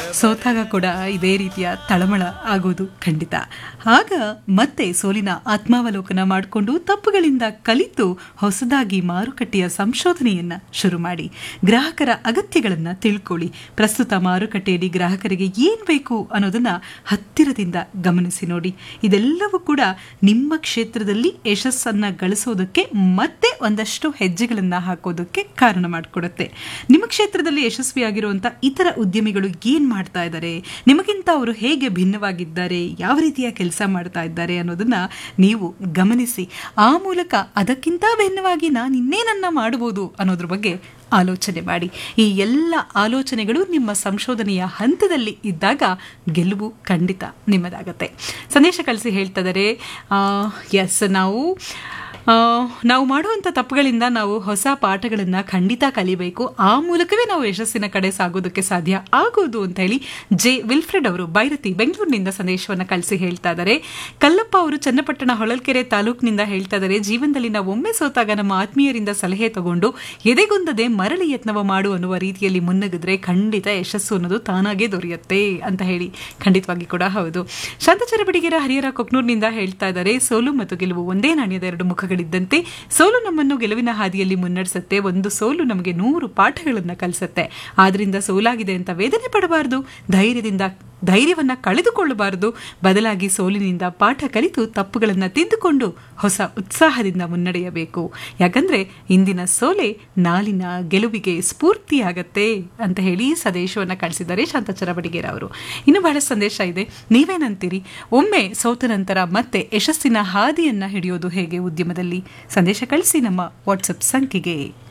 ಸೋತಾಗ ಕೂಡ ಇದೇ ರೀತಿಯ ತಳಮಳ ಆಗೋದು ಖಂಡಿತ ಆಗ ಮತ್ತೆ ಸೋಲಿನ ಆತ್ಮಾವಲೋಕನ ಮಾಡಿಕೊಂಡು ತಪ್ಪುಗಳಿಂದ ಕಲಿತು ಹೊಸದಾಗಿ ಮಾರುಕಟ್ಟೆಯ ಸಂಶೋಧನೆಯನ್ನ ಶುರು ಮಾಡಿ ಗ್ರಾಹಕರ ಅಗತ್ಯಗಳನ್ನ ತಿಳ್ಕೊಳ್ಳಿ ಪ್ರಸ್ತುತ ಮಾರುಕಟ್ಟೆಯಲ್ಲಿ ಗ್ರಾಹಕರಿಗೆ ಏನ್ ಬೇಕು ಅನ್ನೋದನ್ನ ಹತ್ತಿರದಿಂದ ಗಮನಿಸಿ ನೋಡಿ ಇದೆಲ್ಲವೂ ಕೂಡ ನಿಮ್ಮ ಕ್ಷೇತ್ರದಲ್ಲಿ ಯಶಸ್ಸನ್ನ ಗಳಿಸೋದಕ್ಕೆ ಮತ್ತೆ ಒಂದಷ್ಟು ಹೆಜ್ಜೆಗಳನ್ನ ಹಾಕೋದಕ್ಕೆ ಕಾರಣ ಮಾಡಿಕೊಡುತ್ತೆ ನಿಮ್ಮ ಕ್ಷೇತ್ರದಲ್ಲಿ ಯಶಸ್ವಿಯಾಗಿರುವಂಥ ಇತರ ಉದ್ಯಮಿಗಳು ಏನ್ ಮಾಡ್ತಾ ಇದ್ದಾರೆ ನಿಮಗಿಂತ ಅವರು ಹೇಗೆ ಭಿನ್ನವಾಗಿದ್ದಾರೆ ಯಾವ ರೀತಿಯ ಕೆಲಸ ಮಾಡ್ತಾ ಇದ್ದಾರೆ ಅನ್ನೋದನ್ನ ನೀವು ಗಮನಿಸಿ ಆ ಮೂಲಕ ಅದಕ್ಕಿಂತ ಭಿನ್ನವಾಗಿ ನಾನು ಇನ್ನೇನನ್ನ ಮಾಡಬಹುದು ಅನ್ನೋದ್ರ ಬಗ್ಗೆ ಆಲೋಚನೆ ಮಾಡಿ ಈ ಎಲ್ಲ ಆಲೋಚನೆಗಳು ನಿಮ್ಮ ಸಂಶೋಧನೆಯ ಹಂತದಲ್ಲಿ ಇದ್ದಾಗ ಗೆಲುವು ಖಂಡಿತ ನಿಮ್ಮದಾಗತ್ತೆ ಸಂದೇಶ ಕಳಿಸಿ ಹೇಳ್ತಾ ಇದ್ದಾರೆ ಎಸ್ ನಾವು ಆ, ನಾವು ಮಾಡುವಂಥ ತಪ್ಪುಗಳಿಂದ ನಾವು ಹೊಸ ಪಾಠಗಳನ್ನು ಖಂಡಿತ ಕಲಿಬೇಕು ಆ ಮೂಲಕವೇ ನಾವು ಯಶಸ್ಸಿನ ಕಡೆ ಸಾಗೋದಕ್ಕೆ ಸಾಧ್ಯ ಆಗೋದು ಅಂತ ಹೇಳಿ ಜೆ ವಿಲ್ಫ್ರೆಡ್ ಅವರು ಬೈರತಿ ಬೆಂಗಳೂರಿನಿಂದ ಸಂದೇಶವನ್ನು ಕಳಿಸಿ ಹೇಳ್ತಾ ಇದ್ದಾರೆ ಕಲ್ಲಪ್ಪ ಅವರು ಚನ್ನಪಟ್ಟಣ ಹೊಳಲ್ಕೆರೆ ತಾಲೂಕಿನಿಂದ ಹೇಳ್ತಾ ಇದ್ದಾರೆ ಜೀವನದಲ್ಲಿ ನಾವು ಒಮ್ಮೆ ಸೋತಾಗ ನಮ್ಮ ಆತ್ಮೀಯರಿಂದ ಸಲಹೆ ತಗೊಂಡು ಎದೆಗುಂದದೆ ಮರಳಿ ಯತ್ನವ ಮಾಡು ಅನ್ನುವ ರೀತಿಯಲ್ಲಿ ಮುನ್ನಗಿದ್ರೆ ಖಂಡಿತ ಯಶಸ್ಸು ಅನ್ನೋದು ತಾನಾಗೇ ದೊರೆಯುತ್ತೆ ಅಂತ ಹೇಳಿ ಖಂಡಿತವಾಗಿ ಕೂಡ ಹೌದು ಶಾಂತಚರ ಬಿಡಿಗೆರ ಹರಿಹರ ಕೊಕ್ನೂರ್ನಿಂದ ಹೇಳ್ತಾ ಇದ್ದಾರೆ ಸೋಲು ಮತ್ತು ಗೆಲುವು ಒಂದೇ ನಾಣ್ಯದ ಎರಡು ಮುಖಗಳಿದ್ದಂತೆ ಸೋಲು ನಮ್ಮನ್ನು ಗೆಲುವಿನ ಹಾದಿಯಲ್ಲಿ ಮುನ್ನಡೆಸುತ್ತೆ ಒಂದು ಸೋಲು ನಮಗೆ ನೂರು ಪಾಠಗಳನ್ನು ಕಲಿಸುತ್ತೆ ಆದ್ರಿಂದ ಸೋಲಾಗಿದೆ ಅಂತ ವೇದನೆ ಪಡಬಾರದು ಧೈರ್ಯದಿಂದ ಧೈರ್ಯವನ್ನ ಕಳೆದುಕೊಳ್ಳಬಾರದು ಬದಲಾಗಿ ಸೋಲಿನಿಂದ ಪಾಠ ಕಲಿತು ತಪ್ಪುಗಳನ್ನು ತಿದ್ದುಕೊಂಡು ಹೊಸ ಉತ್ಸಾಹದಿಂದ ಮುನ್ನಡೆಯಬೇಕು ಯಾಕಂದ್ರೆ ಇಂದಿನ ಸೋಲೆ ನಾಳಿನ ಗೆಲುವಿಗೆ ಸ್ಫೂರ್ತಿಯಾಗತ್ತೆ ಅಂತ ಹೇಳಿ ಸಂದೇಶವನ್ನು ಕಳಿಸಿದ್ದಾರೆ ಶಾಂತಚರ ಬಡಿಗೇರ ಅವರು ಇನ್ನು ಬಹಳ ಸಂದೇಶ ಇದೆ ನೀವೇನಂತೀರಿ ಒಮ್ಮೆ ಸೋತ ನಂತರ ಮತ್ತೆ ಯಶಸ್ಸಿನ ಹಾದಿಯನ್ನ ಹಿಡಿಯೋದು ಹೇಗೆ ಉದ್ಯಮದಲ್ಲಿ ಸಂದೇಶ ಕಳಿಸಿ ನಮ್ಮ ವಾಟ್ಸಪ್ ಸಂಖ್ಯೆಗೆ